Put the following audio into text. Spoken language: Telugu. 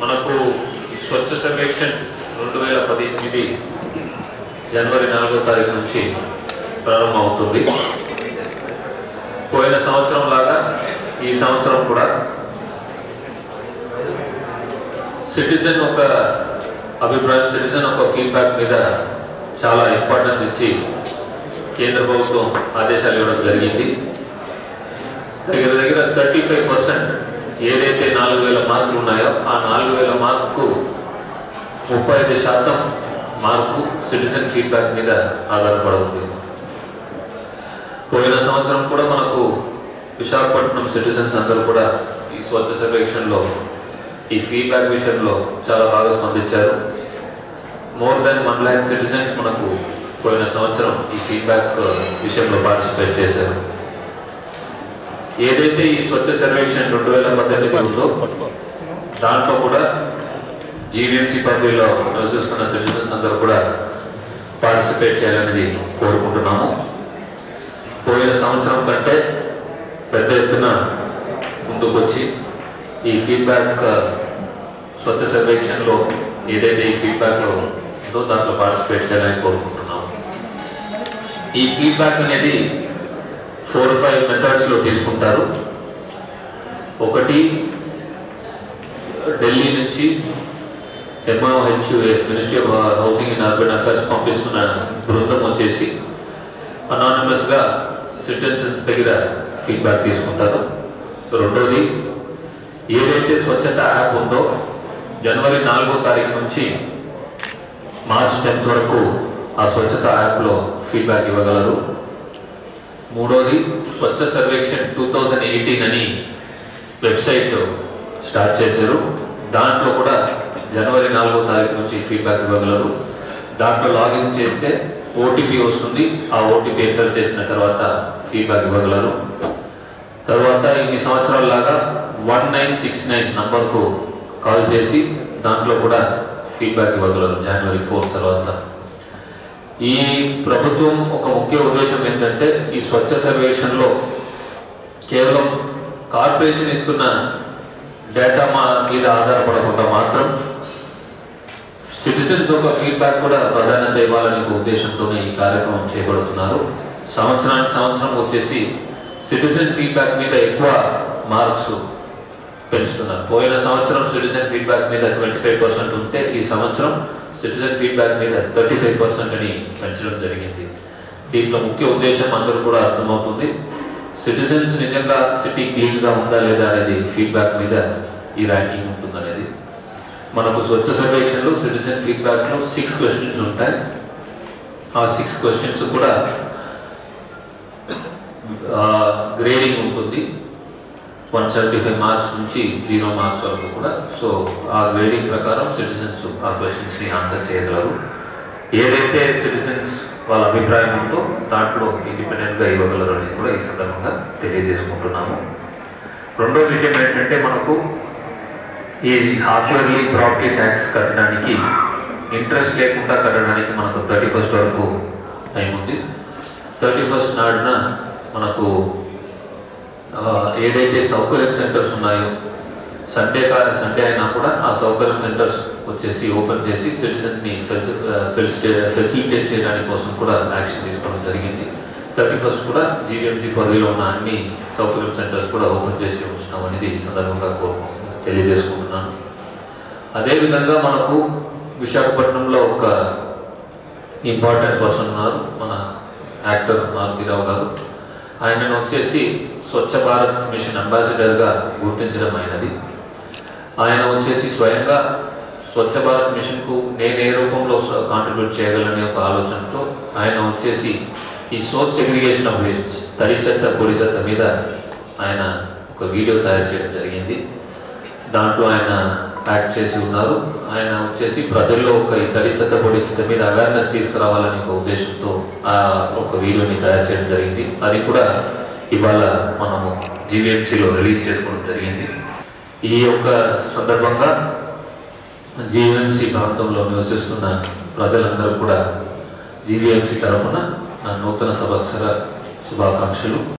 మనకు స్వచ్ఛ సర్వేక్షణ్ రెండు వేల పద్దెనిమిది జనవరి నాలుగో తారీఖు నుంచి ప్రారంభమవుతుంది పోయిన సంవత్సరం లాగా ఈ సంవత్సరం కూడా సిటిజన్ ఒక అభిప్రాయం సిటిజన్ ఒక ఫీడ్బ్యాక్ మీద చాలా ఇంపార్టెన్స్ ఇచ్చి కేంద్ర ప్రభుత్వం ఆదేశాలు ఇవ్వడం జరిగింది దగ్గర దగ్గర థర్టీ ఫైవ్ పర్సెంట్ ఏదైతే నాలుగు వేల మార్కులు ఉన్నాయో ఆ నాలుగు వేల మార్కు ముప్పై ఐదు శాతం మార్కు సిటిజన్ ఫీడ్బ్యాక్ మీద ఆధారపడుతుంది పోయిన సంవత్సరం కూడా మనకు విశాఖపట్నం సిటిజన్స్ అందరూ కూడా ఈ స్వచ్ఛ సర్వేక్షణలో ఈ ఫీడ్బ్యాక్ విషయంలో చాలా బాగా స్పందించారు more than one lakh citizens మనకు పోయిన సంవత్సరం ఈ ఫీడ్బ్యాక్ విషయంలో పార్టిసిపేట్ చేశారు ఏదైతే ఈ స్వచ్ఛ సర్వేక్షణ రెండు వేల పద్దెనిమిది ఉందో దాంట్లో కూడా జీవీఎంసీ పరిధిలో నివసిస్తున్న సిటిజన్స్ అందరూ కూడా పార్టిసిపేట్ చేయాలనేది కోరుకుంటున్నాము పోయిన సంవత్సరం కంటే పెద్ద ఎత్తున ముందుకొచ్చి ఈ ఫీడ్బ్యాక్ స్వచ్ఛ సర్వేక్షణలో ఏదైతే ఈ ఫీడ్బ్యాక్లో ఉందో దాంట్లో పార్టిసిపేట్ చేయాలని కోరుకుంటున్నాము ఈ ఫీడ్బ్యాక్ అనేది ఫోర్ ఫైవ్ మెథడ్స్లో తీసుకుంటారు ఒకటి ఢిల్లీ నుంచి MOHUA Ministry of Housing and Urban Affairs పంపిస్తున్న బృందం వచ్చేసి అనానిమస్గా సిటిజన్స్ దగ్గర ఫీడ్బ్యాక్ తీసుకుంటారు రెండోది ఏదైతే స్వచ్ఛత యాప్ ఉందో జనవరి నాలుగో తారీఖు నుంచి మార్చ్ టెన్త్ వరకు ఆ స్వచ్ఛత యాప్లో ఫీడ్బ్యాక్ ఇవ్వగలరు మూడోది Swachh Survekshan two thousand eighteen అని వెబ్సైట్ స్టార్ట్ చేశారు దాంట్లో కూడా జనవరి నాలుగో తారీఖు నుంచి ఫీడ్బ్యాక్ ఇవ్వగలరు దాంట్లో లాగిన్ చేస్తే ఓటీపీ వస్తుంది ఆ ఓటీపీ ఎంటర్ చేసిన తర్వాత ఫీడ్బ్యాక్ ఇవ్వగలరు తర్వాత ఇన్ని సంవత్సరాల లాగా వన్ నైన్ సిక్స్ నైన్ నంబర్కు కాల్ చేసి దాంట్లో కూడా ఫీడ్బ్యాక్ ఇవ్వగలరు జనవరి ఫోర్ తర్వాత ఈ ప్రభుత్వం ఒక ముఖ్య ఉద్దేశం ఏంటంటే ఈ స్వచ్ఛ సర్వేక్షణలో కేవలం కార్పొరేషన్ ఇస్తున్న డేటా మా మీద ఆధారపడకుండా మాత్రం సిటిజన్స్ ఒక ఫీడ్బ్యాక్ కూడా ప్రాధాన్యత ఇవ్వాలనే ఒక ఉద్దేశంతోనే ఈ కార్యక్రమం చేపడుతున్నారు సంవత్సరానికి సంవత్సరం వచ్చేసి సిటిజన్ ఫీడ్బ్యాక్ మీద ఎక్కువ మార్క్స్ పెంచుతున్నారు పోయిన సంవత్సరం సిటిజన్ ఫీడ్బ్యాక్ మీద ట్వంటీ ఫైవ్ పర్సెంట్ ఉంటే ఈ సంవత్సరం సిటిజన్ ఫీడ్బ్యాక్ మీద థర్టీ ఫైవ్ పర్సెంట్ అని పెంచడం జరిగింది దీంట్లో ముఖ్య ఉద్దేశం అందరూ కూడా అర్థమవుతుంది సిటిజన్స్ నిజంగా సిటీ క్లీన్గా ఉందా లేదా అనేది ఫీడ్బ్యాక్ మీద ఈ ర్యాంకింగ్ ఉంటుంది అనేది మనకు స్వచ్ఛ సర్వేక్షణలో సిటిజన్ ఫీడ్బ్యాక్లో సిక్స్ క్వశ్చన్స్ ఉంటాయి ఆ సిక్స్ క్వశ్చన్స్ కూడా గ్రేడింగ్ ఉంటుంది వన్ సెవెంటీ ఫైవ్ మార్క్స్ నుంచి జీరో మార్క్స్ వరకు కూడా సో ఆ గ్రేడింగ్ ప్రకారం సిటిజన్స్ ఆ క్వశ్చన్స్ని ఆన్సర్ చేయగలరు ఏదైతే సిటిజన్స్ వాళ్ళ అభిప్రాయం ఉందో దాంట్లో ఇండిపెండెంట్గా ఇవ్వగలరు అనేది కూడా ఈ సందర్భంగా తెలియజేసుకుంటున్నాము రెండో విషయం ఏంటంటే మనకు ఈ హాఫ్ ఇయర్లీ ప్రాపర్టీ ట్యాక్స్ కట్టడానికి ఇంట్రెస్ట్ లేకుండా కట్టడానికి మనకు థర్టీ ఫస్ట్ వరకు టైం ఉంది థర్టీ ఫస్ట్ నాడున మనకు ఆ, ఏదైతే సౌకర్యం సెంటర్స్ ఉన్నాయో సండే కా సండే అయినా కూడా ఆ సౌకర్యం సెంటర్స్ వచ్చేసి ఓపెన్ చేసి సిటిజన్ని ఫెసిలిటేట్ చేయడానికి కోసం కూడా యాక్షన్ తీసుకోవడం జరిగింది థర్టీ ఫస్ట్ కూడా జీవీఎంసీ పరిధిలో ఉన్న అన్ని సౌకర్యం సెంటర్స్ కూడా ఓపెన్ చేసి ఉంచుతాం అనేది ఈ సందర్భంగా కోరు తెలియజేసుకుంటున్నాను అదేవిధంగా మనకు విశాఖపట్నంలో ఒక ఇంపార్టెంట్ పర్సన్ ఉన్నారు మన యాక్టర్ మారుతిరావు గారు ఆయనను వచ్చేసి స్వచ్ఛ భారత్ మిషన్ అంబాసిడర్గా గుర్తించడం అయినది ఆయన వచ్చేసి స్వయంగా స్వచ్ఛ భారత్ మిషన్కు నేను ఏ రూపంలో కాంట్రిబ్యూట్ చేయగలనే ఒక ఆలోచనతో ఆయన వచ్చేసి ఈ సోప్ సెగ్రిగేషన్ ఆఫ్ వేస్ట్ తడి చెత్త పొడి చెత్త మీద ఆయన ఒక వీడియో తయారు చేయడం జరిగింది దాంట్లో ఆయన యాక్ట్ చేసి ఉన్నారు ఆయన వచ్చేసి ప్రజల్లో ఒక ఈ తడి చెత్త పొడి చెత్త మీద అవేర్నెస్ తీసుకురావాలని ఒక ఉద్దేశంతో ఆ ఒక వీడియోని తయారు చేయడం జరిగింది అది కూడా ఇవాళ మనము జీవీఎంసీలో రిలీజ్ చేసుకోవడం జరిగింది ఈ యొక్క సందర్భంగా జీవీఎంసీ ప్రాంతంలో నివసిస్తున్న ప్రజలందరూ కూడా జీవీఎంసీ తరఫున నా నూతన సంవత్సర శుభాకాంక్షలు